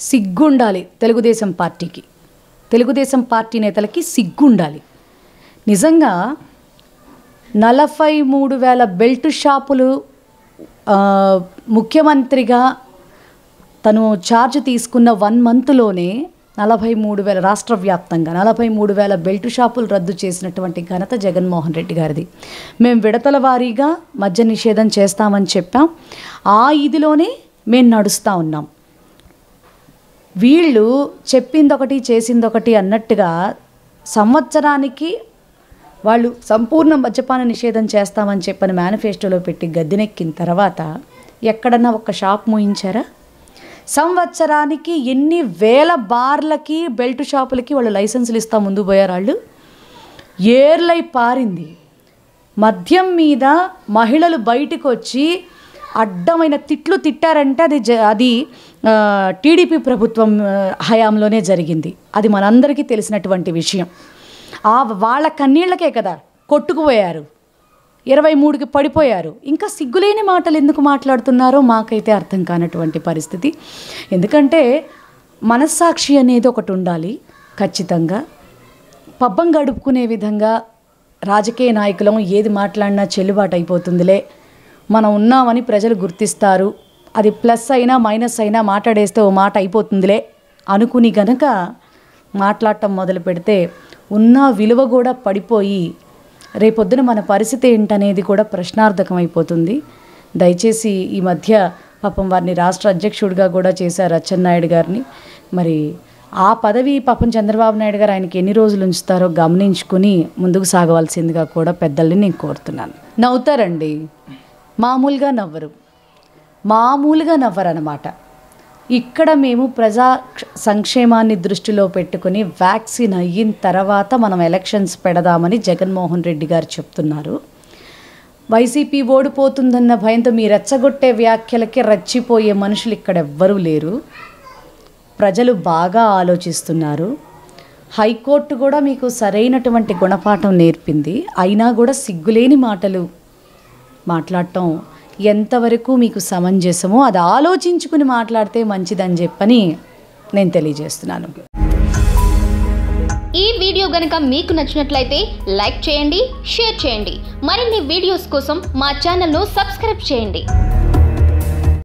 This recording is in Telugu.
సిగ్గుండాలి తెలుగుదేశం పార్టీకి తెలుగుదేశం పార్టీ నేతలకి సిగ్గుండాలి నిజంగా నలభై మూడు వేల బెల్ట్ షాపులు ఆ, ముఖ్యమంత్రిగా తను ఛార్జ్ తీసుకున్న వన్ మంత్లోనే నలభై మూడు వేల రాష్ట్ర వ్యాప్తంగా నలభై మూడు వేల బెల్ట్ షాపులు రద్దు చేసినటువంటి ఘనత జగన్మోహన్ రెడ్డి గారిది మేము విడతల వారీగా మద్య నిషేధం చేస్తామని చెప్పాం ఆ ఇదిలోనే మేము నడుస్తూ ఉన్నాం వీళ్ళు చెప్పిందొకటి చేసిందొకటి అన్నట్టుగా సంవత్సరానికి వాళ్ళు సంపూర్ణ మద్యపాన నిషేధం చేస్తామని చెప్పని మేనిఫెస్టోలో పెట్టి గద్దెనెక్కిన తర్వాత ఎక్కడన్నా ఒక షాప్ మూయించారా సంవత్సరానికి ఎన్ని వేల బార్లకి బెల్ట్ షాపులకి వాళ్ళు లైసెన్సులు ఇస్తా ముందు పోయారు వాళ్ళు ఏర్లై పారింది మద్యం మీద మహిళలు బయటకు వచ్చి అడ్డమైన తిట్లు తిట్టారంటే అది జ అది ఆ, టీడీపీ ప్రభుత్వం ఆ, హయాంలోనే జరిగింది అది మనందరికీ తెలిసినటువంటి విషయం ఆ వాళ్ళ కన్నీళ్ళకే కదా కొట్టుకుపోయారు ఇరవై మూడుకి పడిపోయారు ఇంకా సిగ్గులేని మాటలు ఎందుకు మాట్లాడుతున్నారో మాకైతే అర్థం కానటువంటి పరిస్థితి ఎందుకంటే మనస్సాక్షి అనేది ఒకటి ఉండాలి ఖచ్చితంగా పబ్బం గడుపుకునే విధంగా రాజకీయ నాయకులం ఏది మాట్లాడినా చెల్లుబాటు అయిపోతుందిలే మనం ఉన్నామని ప్రజలు గుర్తిస్తారు అది ప్లస్ అయినా మైనస్ అయినా మాట్లాడేస్తే ఓ మాట అయిపోతుందిలే అనుకుని గనక మాట్లాడటం మొదలు పెడితే ఉన్న విలువ కూడా పడిపోయి రేపొద్దున మన పరిస్థితి ఏంటనేది కూడా ప్రశ్నార్థకం అయిపోతుంది దయచేసి ఈ మధ్య పాపం వారిని రాష్ట్ర అధ్యక్షుడిగా కూడా చేశారు అచ్చెన్నాయుడు గారిని మరి ఆ పదవి పాపం చంద్రబాబు నాయుడు గారు ఆయనకి ఎన్ని రోజులు ఉంచుతారో గమనించుకుని ముందుకు సాగవలసిందిగా కూడా పెద్దల్ని నేను కోరుతున్నాను నవ్వుతారండి మామూలుగా నవ్వరు మామూలుగా నవ్వరనమాట ఇక్కడ మేము ప్రజా క్ష- సంక్షేమాన్ని దృష్టిలో పెట్టుకుని వ్యాక్సిన్ అయిన తర్వాత మనం ఎలక్షన్స్ పెడదామని జగన్మోహన్ రెడ్డి గారు చెప్తున్నారు వైసీపీ ఓడిపోతుందన్న భయంతో మీ రెచ్చగొట్టే వ్యాఖ్యలకి రెచ్చిపోయే మనుషులు ఇక్కడ ఎవ్వరూ లేరు ప్రజలు బాగా ఆలోచిస్తున్నారు హైకోర్టు కూడా మీకు సరైనటువంటి గుణపాఠం నేర్పింది అయినా కూడా సిగ్గులేని మాటలు మాట్లాడటం ఎంతవరకు మీకు సమంజసమో అది ఆలోచించుకుని మాట్లాడితే మంచిదని చెప్పని నేను తెలియజేస్తున్నాను ఈ వీడియో గనుక మీకు నచ్చినట్లయితే లైక్ చేయండి షేర్ చేయండి మరిన్ని వీడియోస్ కోసం మా ఛానల్ను సబ్స్క్రైబ్ చేయండి